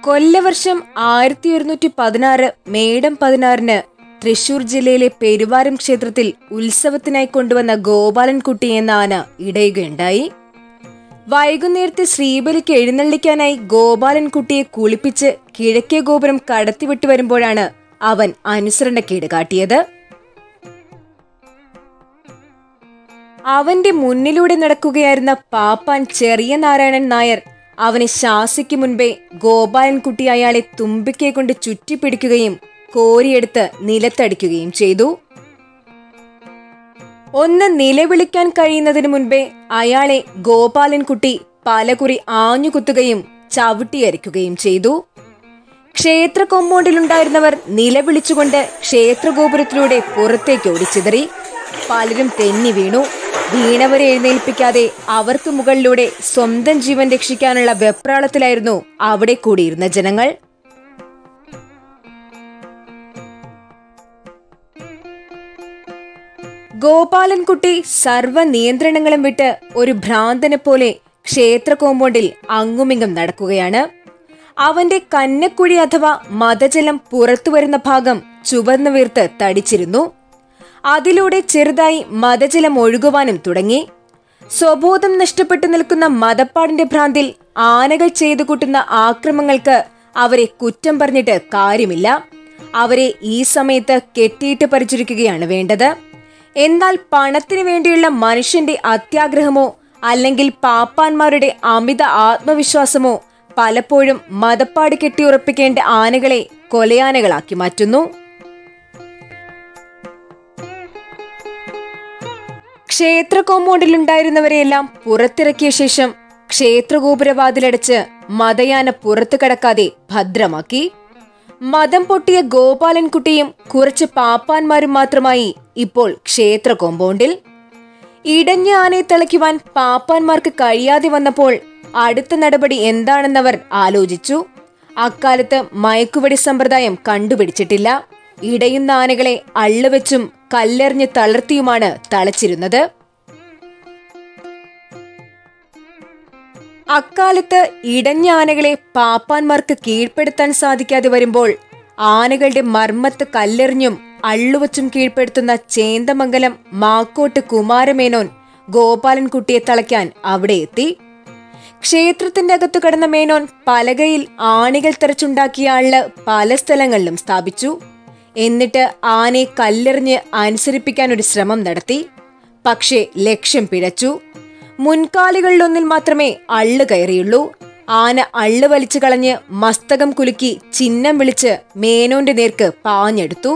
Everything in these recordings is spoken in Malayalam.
കൊല്ലവർഷം ആയിരത്തി ഒരുന്നൂറ്റി പതിനാറ് മേടം പതിനാറിന് തൃശൂർ ജില്ലയിലെ പെരുവാരം ക്ഷേത്രത്തിൽ ഉത്സവത്തിനായി കൊണ്ടുവന്ന ഗോപാലൻകുട്ടി എന്ന ആന ഇടയുകയുണ്ടായി വൈകുന്നേരത്തെ ശ്രീബലിക്ക് എഴുന്നള്ളിക്കാനായി ഗോപാലൻകുട്ടിയെ കുളിപ്പിച്ച് കിഴക്കേ ഗോപുരം കടത്തിവിട്ടു വരുമ്പോഴാണ് അവൻ അനുസരണക്കേട് കാട്ടിയത് അവന്റെ മുന്നിലൂടെ നടക്കുകയായിരുന്ന പാപ്പാൻ ചെറിയ നാരായണൻ നായർ അവനെ ശാസിക്കും മുൻപേ ഗോപാലൻകുട്ടി അയാളെ തുമ്പിക്കെ കൊണ്ട് ചുറ്റിപ്പിടിക്കുകയും കോരിയെടുത്ത് നിലത്തടിക്കുകയും ചെയ്തു ഒന്ന് നിലവിളിക്കാൻ കഴിയുന്നതിന് മുൻപേ അയാളെ ഗോപാലൻകുട്ടി പലകുറി ആഞ്ഞുകുത്തുകയും ചവിട്ടിയരിക്കുകയും ചെയ്തു ക്ഷേത്ര കോമ്പൗണ്ടിലുണ്ടായിരുന്നവർ നിലവിളിച്ചുകൊണ്ട് ക്ഷേത്രഗോപുരത്തിലൂടെ പുറത്തേക്ക് ഓടിച്ചിതറി പലരും തെന്നി വീണു വീണവരെ എഴുന്നേൽപ്പിക്കാതെ അവർക്ക് മുകളിലൂടെ സ്വന്തം ജീവൻ രക്ഷിക്കാനുള്ള വെപ്രാളത്തിലായിരുന്നു അവിടെ കൂടിയിരുന്ന ജനങ്ങൾ ഗോപാലൻകുട്ടി സർവ നിയന്ത്രണങ്ങളും വിട്ട് ഒരു ഭ്രാന്തനെ പോലെ ക്ഷേത്ര കോമ്പൗണ്ടിൽ അങ്ങുമിങ്ങും നടക്കുകയാണ് അവന്റെ കന്നക്കുഴി അഥവാ മതജലം പുറത്തു വരുന്ന ഭാഗം ചുവന്നു വീർത്ത് തടിച്ചിരുന്നു അതിലൂടെ ചെറുതായി മതജലം ഒഴുകുവാനും തുടങ്ങി സ്വബോധം നഷ്ടപ്പെട്ടു നിൽക്കുന്ന മതപ്പാടിന്റെ ഭ്രാന്തിൽ ആനകൾ ചെയ്തു കൂട്ടുന്ന ആക്രമങ്ങൾക്ക് അവരെ കുറ്റം പറഞ്ഞിട്ട് കാര്യമില്ല അവരെ ഈ സമയത്ത് കെട്ടിയിട്ട് പരിചരിക്കുകയാണ് വേണ്ടത് എന്നാൽ പണത്തിനു വേണ്ടിയുള്ള മനുഷ്യന്റെ അത്യാഗ്രഹമോ അല്ലെങ്കിൽ പാപ്പാന്മാരുടെ അമിത ആത്മവിശ്വാസമോ പലപ്പോഴും മതപ്പാട് കെട്ടിയുറപ്പിക്കേണ്ട ആനകളെ കൊലയാനകളാക്കി മാറ്റുന്നു ക്ഷേത്ര കോമ്പൗണ്ടിലുണ്ടായിരുന്നവരെയെല്ലാം പുറത്തിറക്കിയ ശേഷം ക്ഷേത്രഗോപുരവാതിലടച്ച് മതയാന പുറത്തു കടക്കാതെ ഭദ്രമാക്കി മതം പൊട്ടിയ ഗോപാലൻകുട്ടിയും കുറച്ച് പാപ്പാന്മാരും മാത്രമായി ഇപ്പോൾ ക്ഷേത്ര കോമ്പൗണ്ടിൽ ഇടഞ്ഞ ആനയെ തിളയ്ക്കുവാൻ പാപ്പാന്മാർക്ക് കഴിയാതെ വന്നപ്പോൾ അടുത്ത നടപടി എന്താണെന്നവർ ആലോചിച്ചു അക്കാലത്ത് മയക്കുവെടി സമ്പ്രദായം കണ്ടുപിടിച്ചിട്ടില്ല ഇടയുന്ന ആനകളെ അള്ളുവെച്ചും കല്ലെറിഞ്ഞ് തളർത്തിയുമാണ് തളച്ചിരുന്നത് അക്കാലത്ത് ഇടഞ്ഞ ആനകളെ പാപ്പാന്മാർക്ക് കീഴ്പ്പെടുത്താൻ സാധിക്കാതെ വരുമ്പോൾ ആനകളുടെ മർമ്മത്ത് കല്ലെറിഞ്ഞും അള്ളുവച്ചും കീഴ്പ്പെടുത്തുന്ന ചേന്തമംഗലം മാക്കോട്ട് കുമാരമേനോൻ ഗോപാലൻകുട്ടിയെ തളയ്ക്കാൻ അവിടെ എത്തി ക്ഷേത്രത്തിന്റെ അകത്തു കടന്ന മേനോൻ പലകയിൽ ആണികൾ തെരച്ചുണ്ടാക്കിയ അള്ള് പല സ്ഥലങ്ങളിലും സ്ഥാപിച്ചു എന്നിട്ട് ആനയെ കല്ലെറിഞ്ഞ് അനുസരിപ്പിക്കാൻ ഒരു ശ്രമം നടത്തി പക്ഷേ ലക്ഷ്യം പിഴച്ചു മുൻകാലുകളിലൊന്നിൽ മാത്രമേ അള്ളു കയറിയുള്ളൂ ആന അള്ളു വലിച്ചു കളഞ്ഞ് മസ്തകം കുലുക്കി ചിഹ്നം വിളിച്ച് മേനോന്റെ നേർക്ക് പാഞ്ഞെടുത്തു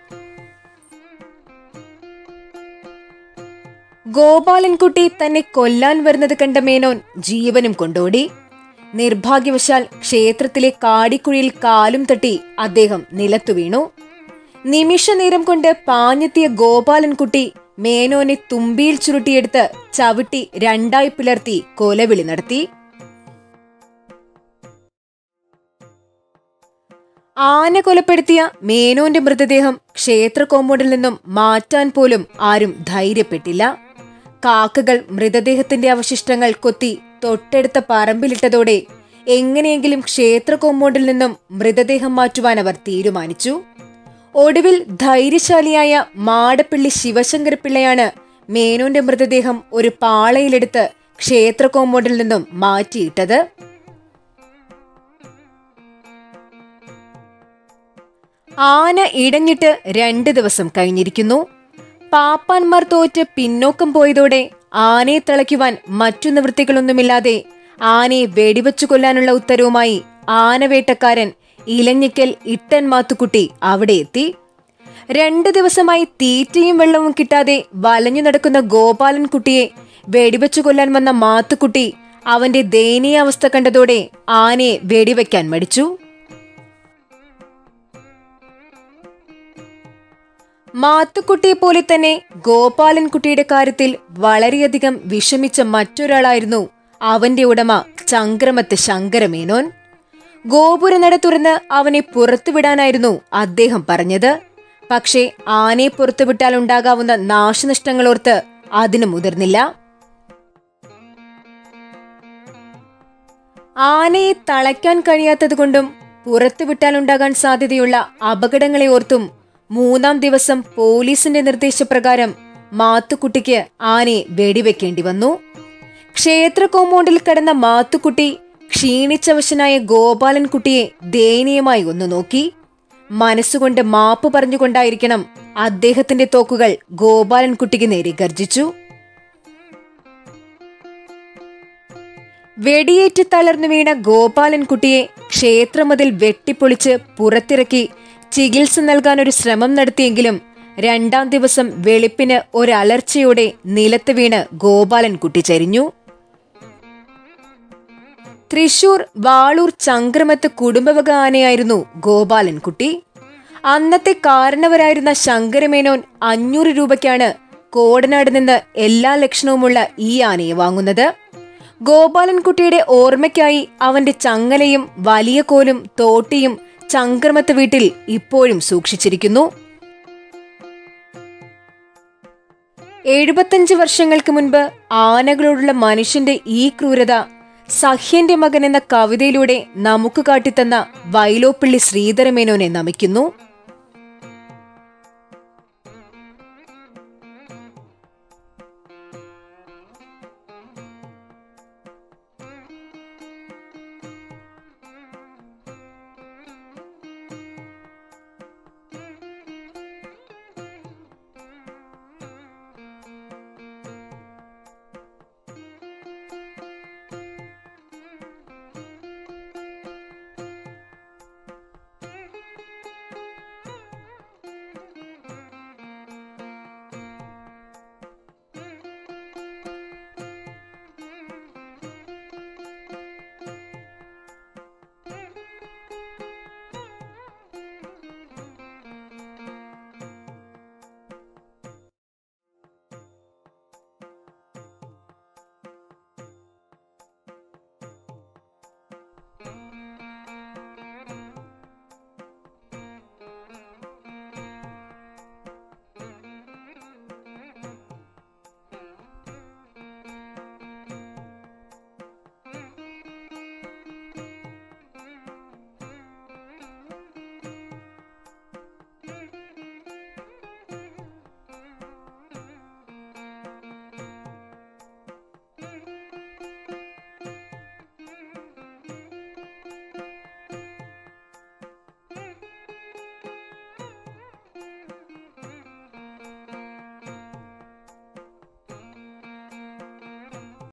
ഗോപാലൻകുട്ടി തന്നെ കൊല്ലാൻ വരുന്നത് കണ്ട മേനോൻ ജീവനും കൊണ്ടോടി നിർഭാഗ്യവശാൽ ക്ഷേത്രത്തിലെ കാടിക്കുഴിയിൽ കാലും തട്ടി അദ്ദേഹം നിലത്തു വീണു നിമിഷനേരം കൊണ്ട് പാഞ്ഞെത്തിയ ഗോപാലൻകുട്ടി മേനോനെ തുമ്പിയിൽ ചുരുട്ടിയെടുത്ത് ചവിട്ടി രണ്ടായി പിളർത്തി കൊലവിളി നടത്തി ആന കൊലപ്പെടുത്തിയ മേനോന്റെ മൃതദേഹം ക്ഷേത്ര കോമ്പൗണ്ടിൽ നിന്നും മാറ്റാൻ പോലും ആരും ധൈര്യപ്പെട്ടില്ല കാക്കകൾ മൃതദേഹത്തിന്റെ അവശിഷ്ടങ്ങൾ കൊത്തി തൊട്ടടുത്ത പറമ്പിലിട്ടതോടെ എങ്ങനെയെങ്കിലും ക്ഷേത്ര കോമ്പൗണ്ടിൽ നിന്നും മൃതദേഹം മാറ്റുവാൻ അവർ തീരുമാനിച്ചു ഒടുവിൽ ധൈര്യശാലിയായ മാടപ്പള്ളി ശിവശങ്കരപിള്ളയാണ് മേനോന്റെ മൃതദേഹം ഒരു പാളയിലെടുത്ത് ക്ഷേത്ര കോമ്പൗണ്ടിൽ നിന്നും മാറ്റിയിട്ടത് ആന ഇടഞ്ഞിട്ട് രണ്ട് ദിവസം കഴിഞ്ഞിരിക്കുന്നു പാപ്പാന്മാർ തോറ്റ് പിന്നോക്കം പോയതോടെ ആനയെ തിളയ്ക്കുവാൻ മറ്റു നിവൃത്തികളൊന്നുമില്ലാതെ ആനയെ വെടിവെച്ചു കൊല്ലാനുള്ള ഉത്തരവുമായി ആനവേട്ടക്കാരൻ ഇലഞ്ഞിക്കൽ ഇട്ടൻ മാത്തുക്കുട്ടി അവിടെ എത്തി രണ്ട് ദിവസമായി തീറ്റയും വെള്ളവും കിട്ടാതെ വലഞ്ഞു നടക്കുന്ന ഗോപാലൻകുട്ടിയെ വെടിവെച്ചു കൊല്ലാൻ വന്ന മാത്തുക്കുട്ടി അവന്റെ ദയനീയാവസ്ഥ കണ്ടതോടെ ആനയെ വെടിവെക്കാൻ മടിച്ചു മാത്തുക്കുട്ടിയെ പോലെ തന്നെ ഗോപാലൻകുട്ടിയുടെ കാര്യത്തിൽ വളരെയധികം വിഷമിച്ച മറ്റൊരാളായിരുന്നു അവന്റെ ഉടമ ചങ്ക്രമത്ത് ശങ്കരമേനോൻ ഗോപുരനട തുറന്ന് അവനെ പുറത്തുവിടാനായിരുന്നു അദ്ദേഹം പറഞ്ഞത് പക്ഷേ ആനയെ പുറത്തുവിട്ടാൽ ഉണ്ടാകാവുന്ന നാശനഷ്ടങ്ങളോർത്ത് അതിന് മുതിർന്നില്ല ആനയെ തളയ്ക്കാൻ കഴിയാത്തതുകൊണ്ടും പുറത്തുവിട്ടാലുണ്ടാകാൻ സാധ്യതയുള്ള അപകടങ്ങളെ ഓർത്തും മൂന്നാം ദിവസം പോലീസിന്റെ നിർദ്ദേശപ്രകാരം മാത്തുക്കുട്ടിക്ക് ആനയെ വെടിവെക്കേണ്ടി വന്നു ക്ഷേത്ര കോമ്പൗണ്ടിൽ കിടന്ന മാത്തുക്കുട്ടി ക്ഷീണിച്ചവശനായ ഗോപാലൻകുട്ടിയെ ദയനീയമായി ഒന്ന് നോക്കി മനസ്സുകൊണ്ട് മാപ്പ് പറഞ്ഞുകൊണ്ടായിരിക്കണം അദ്ദേഹത്തിന്റെ തോക്കുകൾ ഗോപാലൻകുട്ടിക്ക് നേരെ ഗർജിച്ചു വെടിയേറ്റ് തളർന്നു വീണ ഗോപാലൻകുട്ടിയെ ക്ഷേത്രമതിൽ വെട്ടിപ്പൊളിച്ച് പുറത്തിറക്കി ചികിത്സ നൽകാൻ ഒരു ശ്രമം നടത്തിയെങ്കിലും രണ്ടാം ദിവസം വെളുപ്പിന് ഒരലർച്ചയോടെ നിലത്ത് വീണ് ഗോപാലൻകുട്ടി ചരിഞ്ഞു തൃശൂർ വാളൂർ ചങ്ക്രമത്ത് കുടുംബവക ആനയായിരുന്നു ഗോപാലൻകുട്ടി അന്നത്തെ കാരണവരായിരുന്ന ശങ്കരമേനോൻ അഞ്ഞൂറ് രൂപയ്ക്കാണ് കോടനാട് നിന്ന് എല്ലാ ലക്ഷണവുമുള്ള ഈ ആനയെ വാങ്ങുന്നത് ഗോപാലൻകുട്ടിയുടെ ഓർമ്മയ്ക്കായി അവന്റെ ചങ്ങലയും വലിയ കോലും തോട്ടിയും ചങ്ക്രമത്ത് വീട്ടിൽ ഇപ്പോഴും സൂക്ഷിച്ചിരിക്കുന്നു എഴുപത്തഞ്ച് വർഷങ്ങൾക്ക് മുൻപ് ആനകളോടുള്ള മനുഷ്യന്റെ ഈ ക്രൂരത സഹ്യന്റെ മകൻ എന്ന കവിതയിലൂടെ നമുക്ക് കാട്ടിത്തന്ന വൈലോപ്പിള്ളി ശ്രീധരമേനോനെ നമിക്കുന്നു